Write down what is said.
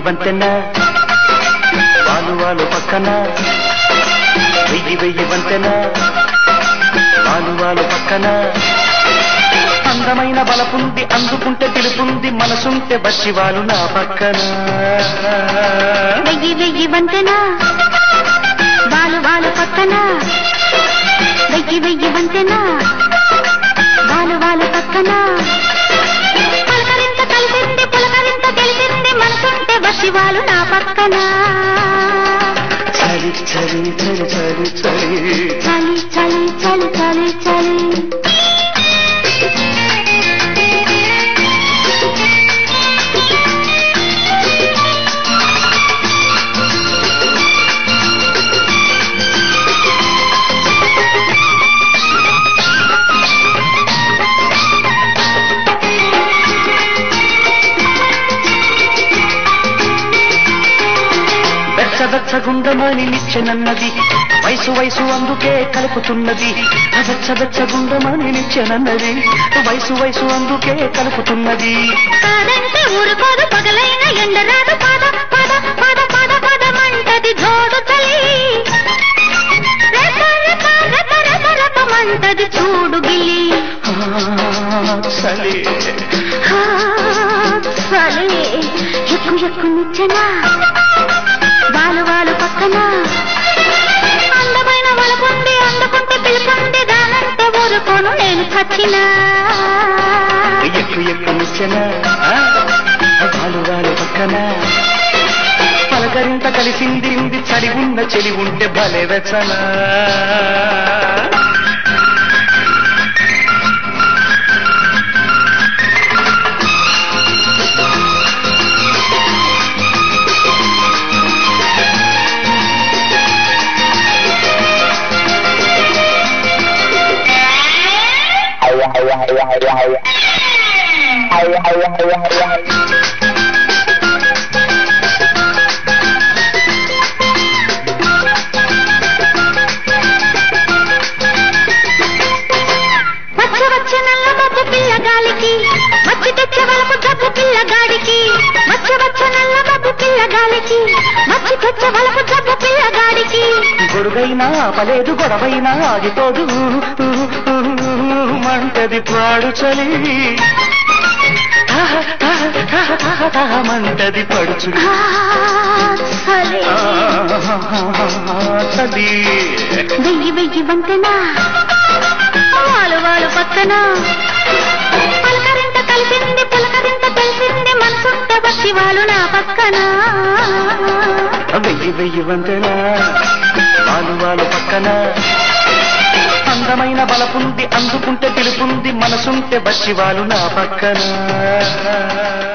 వంతెన వాలు వాలు పక్కన వెయ్యి వెయ్యి వంతెన వాలు వాలు పక్కన అందమైన బలపుంది అందుకుంటే తెలుపుంది మనసుంటే బచ్చివాలు నా పక్కన వెయ్యి వెయ్యి వంతెన వాలు వాలు పక్కన వెయ్యి వెయ్యి వంతెన వాలు వాలు పక్కన పలకరింత కలిసింది పులకరింత తెలిసింది మనసుంటే బసివాలు నా పక్కన చలి చలి చలి చలి చలి చలి చలి చలి చలి చలి వెచ్చ వెచ్చ గుండమని నిచ్చెనన్నది వయసు వయసు అందుకే కలుపుతున్నది వెచ్చ వెచ్చ గుండమని నిచ్చెనన్నది వయసు వయసు అందుకే కలుపుతున్నది కాదంటే ఊరుకోదు పగలైన ఎండరాదు పద పద పద పద పదమంటది జోడు చలి రెప రెప రెప రెప రెపమంటది చూడు గిలి ఆ, చలి ఆ, చలి ఎక్కు ఎక్కు నిచ్చెన వాలు వాలు పక్కన అందమైన వలపుండి అందుకుంటే పిలుపుండి దానంటే ఊరుకోను నేను చచ్చినా ఎక్కు ఎక్కు నిచ్చెన ఆ, వాలు వాలు పక్కన పలకరింత కలిసింది ఉంది చలి ఉన్న చెలి ఉంటే భలే వెచ్చనా వచ్చ వచ్చ నల్ల మబ్బు పిల్లగాలికి వచ్చి తెచ్చ వలపు జబ్బు పిల్లగాడికి వచ్చ వచ్చ నల్ల మబ్బు పిల్లగాలికి వచ్చి తెచ్చ వలపు జబ్బు పిల్లగాడికి గొడుగైనా ఆపలేదు గొడవైనా ఆగిపోదు మంటది పాడు చలి మంటది పడుచు ఆ, చలి. చలి వెయ్యి వెయ్యి వంతెన వాలు వాలు పక్కన పలకరింత కలిసింది పులకరింత తెలిసింది మనసుంటే వచ్చి వాళ్ళు నా పక్కన వెయ్యి వెయ్యి వంతెన వాలు వాలు పక్కన అందమైన బలపుంది అందుకుంటే తెలుపుంది మనసుంటే బచ్చివాలు నా పక్కన